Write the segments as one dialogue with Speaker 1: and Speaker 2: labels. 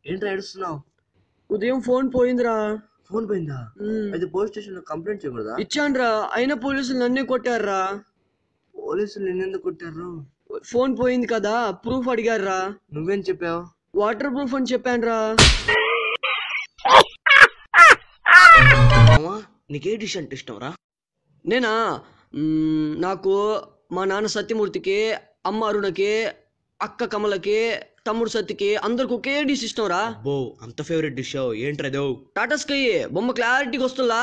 Speaker 1: ఏంట్రా ఏడుస్తున్నావు
Speaker 2: ఉదయం ఫోన్ పోయిందిరా
Speaker 1: ఫోన్ పోయిందా
Speaker 2: ఉమ్.
Speaker 1: అయితే పోలీస్ స్టేషన్ లో కంప్లైంట్ చేయకూడదా
Speaker 2: ఇచ్చానురా అయినా పోలీసులు నన్నే కొట్టారురా
Speaker 1: పోలీసులు నిన్నెందుకు కొట్టారు
Speaker 2: ఫోన్ పోయింది కదా ప్రూఫ్ అడిగారురా
Speaker 1: నువ్వేం చెప్పావు
Speaker 2: వాటర్ ప్రూఫ్ అని చెప్పానురా
Speaker 1: మామా నీకే డిష్ అంటే ఇష్టం రా
Speaker 2: నేనా మ్మ్, నాకు మా నాన్న సత్యమూర్తికి అమ్మ అరుణకి అక్క కమలకి తమ్ముడు సత్యకి అందరికి ఒకే డిష్ ఇష్టం రా
Speaker 1: అబ్బో అంత ఫేవరెట్ డిష్ ఏంట్రదో
Speaker 2: టాటా స్కై బొమ్మ క్లారిటీగా వస్తుందా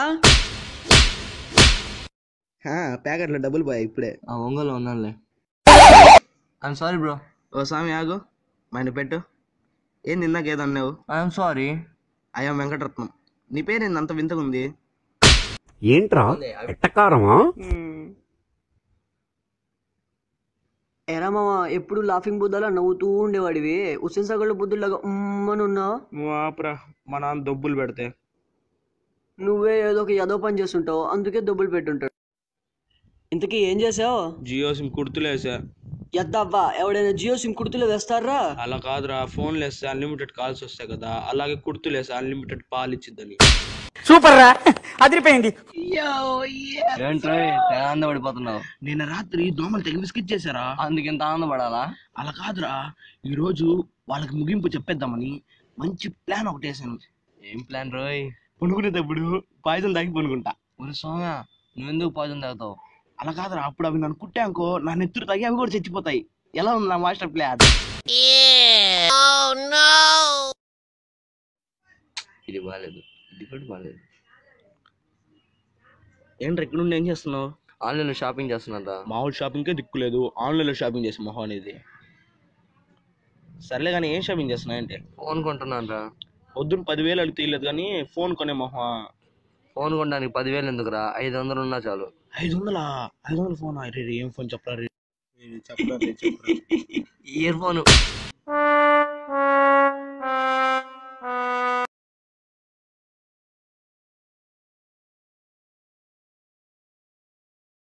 Speaker 1: ప్యాకెట్లో డబ్బులు పోయా ఇప్పుడే ఆ ఒంగోలు ఉన్నానులే ఐఎమ్ సారీ బ్రో
Speaker 3: ఓ స్వామి ఆగు మైన పెట్టు ఏం నిన్నాక ఏదో అన్నావు
Speaker 1: ఐఎమ్ సారీ
Speaker 3: అయ్యా వెంకటరత్నం నీ పేరు అంత వింతగా ఉంది
Speaker 4: ఏంట్రా ఎట్టకారమా
Speaker 2: ఎరా మామ ఎప్పుడు లాఫింగ్ బుద్ధలా నవ్వుతూ ఉండేవాడివి హుస్సేన్ సాగర్లో బుద్ధులాగా ఉమ్మని ఉన్నావు
Speaker 3: నువ్వు ఆపురా మా నాన్న దొబ్బులు పెడితే
Speaker 2: నువ్వే ఏదో ఒక యదో పని చేస్తుంటావు అందుకే డబ్బులు పెట్టుంటాడు ఇంతకీ ఏం చేసావు
Speaker 3: జియో సిమ్ కుర్తులేసా
Speaker 2: ఎద్దవ్వా ఎవడైనా జియో సిమ్ కుర్తులు వేస్తారా
Speaker 3: అలా కాదురా ఫోన్లు వేస్తే అన్లిమిటెడ్ కాల్స్ వస్తాయి కదా అలాగే కుర్తులేస్తే అన్లిమిటెడ్ పాలు ఇచ్చిద్దని
Speaker 4: సూపర్ రా అదిరిపోయింది
Speaker 1: ఏంట్రా తెగ ఆనందపడిపోతున్నావు
Speaker 3: నిన్న రాత్రి దోమలు తెగ విసికిట్ చేశారా
Speaker 1: అందుకెంత ఆనందపడాలా
Speaker 3: అలా కాదురా ఈ రోజు వాళ్ళకి ముగింపు చెప్పేద్దామని మంచి ప్లాన్ ఒకటి వేసాను
Speaker 1: ఏం ప్లాన్ రోయ్
Speaker 3: పనుకునేటప్పుడు పాయసం తాగి పనుకుంటా
Speaker 1: ఒరే సోమ్య నువ్వెందుకు పాయిజన్ తాగుతావు
Speaker 3: అలా కాదురా అప్పుడు అవి నన్ను కుట్టానుకో నా నెత్తురు తాగి అవి కూడా చచ్చిపోతాయి ఎలా ఉంది నా మాస్టర్ ప్లాన్
Speaker 1: ఇది బాగాలేదు ఇది కూడా బాగాలేదు
Speaker 3: ఏంట్రా ఇక్కడ నుండి ఏం చేస్తున్నావు
Speaker 1: ఆన్లైన్లో షాపింగ్ చేస్తున్నారా
Speaker 3: మామూలు షాపింగ్కే దిక్కులేదు ఆన్లైన్లో షాపింగ్ చేసి మొహం అనేది సర్లే కానీ ఏం షాపింగ్ చేస్తున్నావు అంటే
Speaker 1: ఫోన్ కొంటున్నాను రా
Speaker 3: పొద్దున్న పదివేలు అడిగితే తెలియదు కానీ ఫోన్ కొనే మొహం
Speaker 1: ఫోన్ కొనడానికి పదివేలు ఎందుకురా ఐదు వందలు ఉన్నా చాలు
Speaker 3: ఐదు వందలా ఐదు వందల ఫోన్ అరే ఏం ఫోన్ చెప్పరా రే. రే, చెప్పరా రే, చెప్పరా
Speaker 1: ఇయర్ ఫోన్